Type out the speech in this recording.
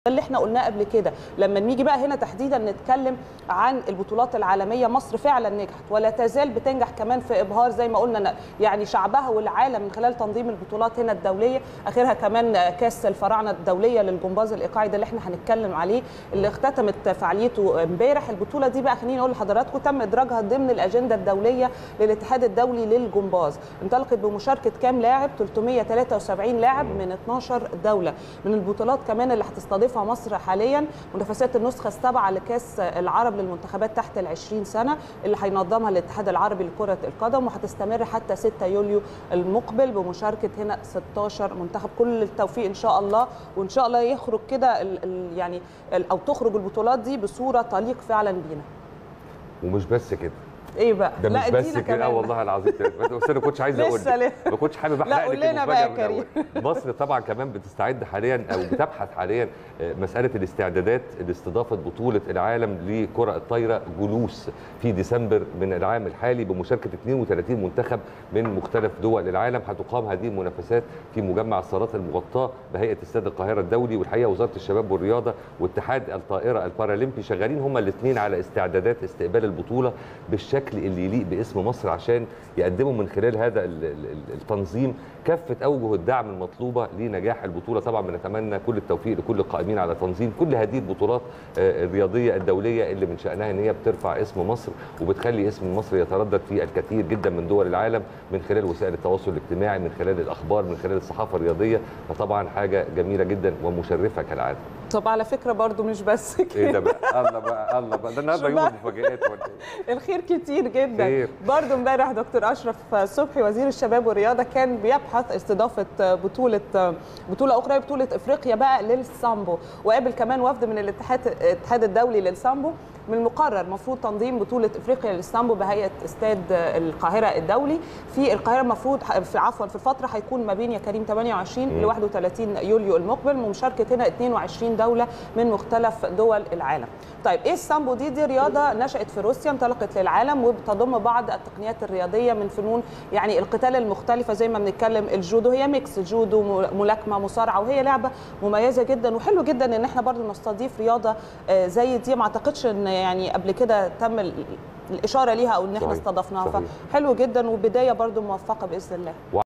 اللي احنا قلناه قبل كده لما نيجي بقى هنا تحديدا نتكلم عن البطولات العالميه مصر فعلا نجحت ولا تزال بتنجح كمان في ابهار زي ما قلنا يعني شعبها والعالم من خلال تنظيم البطولات هنا الدوليه اخرها كمان كاس الفراعنه الدوليه للجمباز الايقاعي ده اللي احنا هنتكلم عليه اللي اختتمت فعاليته امبارح البطوله دي بقى خليني اقول لحضراتكم تم ادراجها ضمن الاجنده الدوليه للاتحاد الدولي للجمباز انطلقت بمشاركه كام لاعب 373 لاعب من 12 دوله من البطولات كمان اللي هتستضيف تستضيفها مصر حاليا منافسات النسخه السابعه لكاس العرب للمنتخبات تحت ال 20 سنه اللي هينظمها الاتحاد العربي لكره القدم وهتستمر حتى 6 يوليو المقبل بمشاركه هنا 16 منتخب كل التوفيق ان شاء الله وان شاء الله يخرج كده يعني او تخرج البطولات دي بصوره تليق فعلا بينا ومش بس كده ايه بقى ده مش بس كده والله العظيم بس انا كنتش عايز اقول ما كنتش حابب احرق لا قول لنا بقى يا كريم مصر طبعا كمان بتستعد حاليا او بتبحث حاليا مساله الاستعدادات لاستضافه بطوله العالم لكره الطايره جلوس في ديسمبر من العام الحالي بمشاركه 32 منتخب من مختلف دول العالم هتقام هذه المنافسات في مجمع الصالات المغطاه بهيئه استاد القاهره الدولي والحقيقه وزاره الشباب والرياضه واتحاد الطائره البارالمبي شغالين هما الاثنين على استعدادات استقبال البطوله بالشكل الشكل اللي يليق باسم مصر عشان يقدموا من خلال هذا التنظيم كافه اوجه الدعم المطلوبه لنجاح البطوله طبعا بنتمنى كل التوفيق لكل القائمين على تنظيم كل هذه البطولات الرياضيه الدوليه اللي من شانها ان هي بترفع اسم مصر وبتخلي اسم مصر يتردد في الكثير جدا من دول العالم من خلال وسائل التواصل الاجتماعي من خلال الاخبار من خلال الصحافه الرياضيه فطبعا حاجه جميله جدا ومشرفه كالعاده طب على فكره برضو مش بس كده ايه ده بقى الله بقى الله بقى ده النهارده يوم المفاجآت الخير كتير جدا خير. برضو امبارح دكتور اشرف صبحي وزير الشباب والرياضه كان بيبحث استضافه بطوله بطوله اخرى بطوله افريقيا بقى للسامبو وقابل كمان وفد من الاتحاد الاتحاد الدولي للسامبو من المقرر المفروض تنظيم بطوله افريقيا للسامبو بهيئه استاد القاهره الدولي في القاهره المفروض في عفوا في الفتره هيكون ما بين يا كريم 28 ل 31 يوليو المقبل ومشاركه هنا 22 دوله من مختلف دول العالم. طيب ايه السامبو دي؟ دي رياضه نشات في روسيا انطلقت للعالم وبتضم بعض التقنيات الرياضيه من فنون يعني القتال المختلفه زي ما بنتكلم الجودو هي ميكس جودو ملاكمه مصارعه وهي لعبه مميزه جدا وحلو جدا ان احنا برضو نستضيف رياضه زي دي ما اعتقدش ان يعني قبل كده تم الاشاره ليها او ان احنا استضفناها فحلو جدا وبدايه برضو موفقه باذن الله